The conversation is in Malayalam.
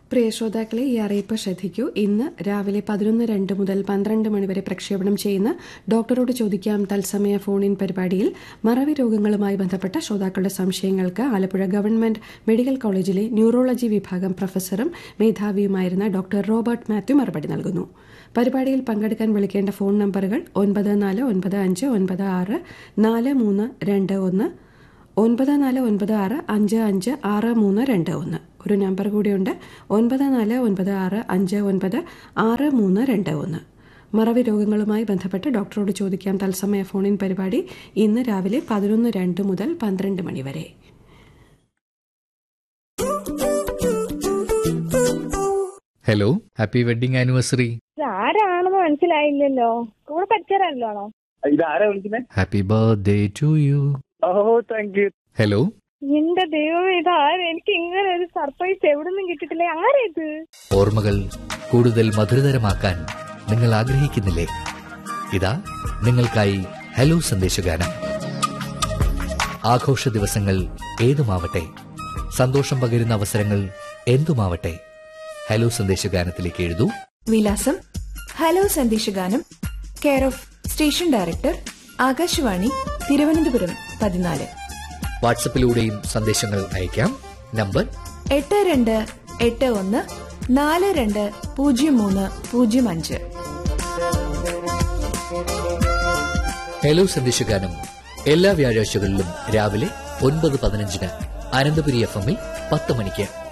പ്രിയ ശ്രോതാക്കളെ ഈ അറിയിപ്പ് ശ്രദ്ധിക്കൂ ഇന്ന് രാവിലെ പതിനൊന്ന് രണ്ട് മുതൽ പന്ത്രണ്ട് മണിവരെ പ്രക്ഷേപണം ചെയ്യുന്ന ഡോക്ടറോട് ചോദിക്കാം തത്സമയ ഫോൺ ഇൻ പരിപാടിയിൽ മറവി രോഗങ്ങളുമായി ബന്ധപ്പെട്ട ശ്രോതാക്കളുടെ സംശയങ്ങൾക്ക് ആലപ്പുഴ ഗവൺമെന്റ് മെഡിക്കൽ കോളേജിലെ ന്യൂറോളജി വിഭാഗം പ്രൊഫസറും മേധാവിയുമായിരുന്ന ഡോക്ടർ റോബർട്ട് മാത്യു മറുപടി നൽകുന്നു പരിപാടിയിൽ പങ്കെടുക്കാൻ വിളിക്കേണ്ട ഫോൺ നമ്പറുകൾ ഒൻപത് നാല് ഒൻപത് അഞ്ച് ഒൻപത് ആറ് നാല് മൂന്ന് രണ്ട് ഒന്ന് ഒൻപത് നാല് ഒൻപത് ആറ് അഞ്ച് അഞ്ച് ആറ് മൂന്ന് രണ്ട് ഒന്ന് ഒരു നമ്പർ കൂടിയുണ്ട് ഒൻപത് നാല് ഒൻപത് ആറ് അഞ്ച് ഒൻപത് ആറ് മൂന്ന് രണ്ട് ഒന്ന് മറവി രോഗങ്ങളുമായി ബന്ധപ്പെട്ട് ഡോക്ടറോട് ചോദിക്കാം തത്സമയ ഫോണിൻ പരിപാടി ഇന്ന് രാവിലെ പതിനൊന്ന് രണ്ട് മുതൽ പന്ത്രണ്ട് മണി വരെ ഹലോ ഹാപ്പി വെഡിങ് ആനിവേഴ്സറി ആരാണെന്ന് മനസ്സിലായില്ലല്ലോ കൂടെ പഠിച്ചവരാണല്ലോ ഇതാരാ വിളിക്കുന്നത് happy birthday to you oh thank you hello എന്റെ ദൈവം ഇതാര് എനിക്ക് ഇങ്ങനെ ഒരു സർപ്രൈസ് എവിടെ നിന്നും കിട്ടിയിട്ടില്ലേ ആരാ ഇത് ഓർമ്മകൾ കൂടുതൽ മധുരതരമാക്കാൻ നിങ്ങൾ ആഗ്രഹിക്കുന്നില്ലേ ഇതാ നിങ്ങൾക്കായി ഹലോ സന്ദേശഗാനം ആഘോഷ ദിവസങ്ങൾ ഏതുമാവട്ടെ സന്തോഷം പകരുന്ന അവസരങ്ങൾ എന്തുമാവട്ടെ ഹലോ സന്ദേശഗാനത്തിലേക്ക് എഴുതൂ വിലാസം ഹലോ സന്ദേശഗാനം care of station director Akashvani Thiruvananthapuram പതിനാല് വാട്സപ്പിലൂടെയും സന്ദേശങ്ങൾ അയക്കാം നമ്പർ എട്ട് രണ്ട് എട്ട് ഒന്ന് നാല് രണ്ട് പൂജ്യം മൂന്ന് പൂജ്യം അഞ്ച് ഹലോ സന്ദേശഗാനം എല്ലാ വ്യാഴാഴ്ചകളിലും രാവിലെ ഒൻപത് പതിനഞ്ചിന് അനന്തപുരി എഫ് എമ്മിൽ പത്ത് മണിക്ക്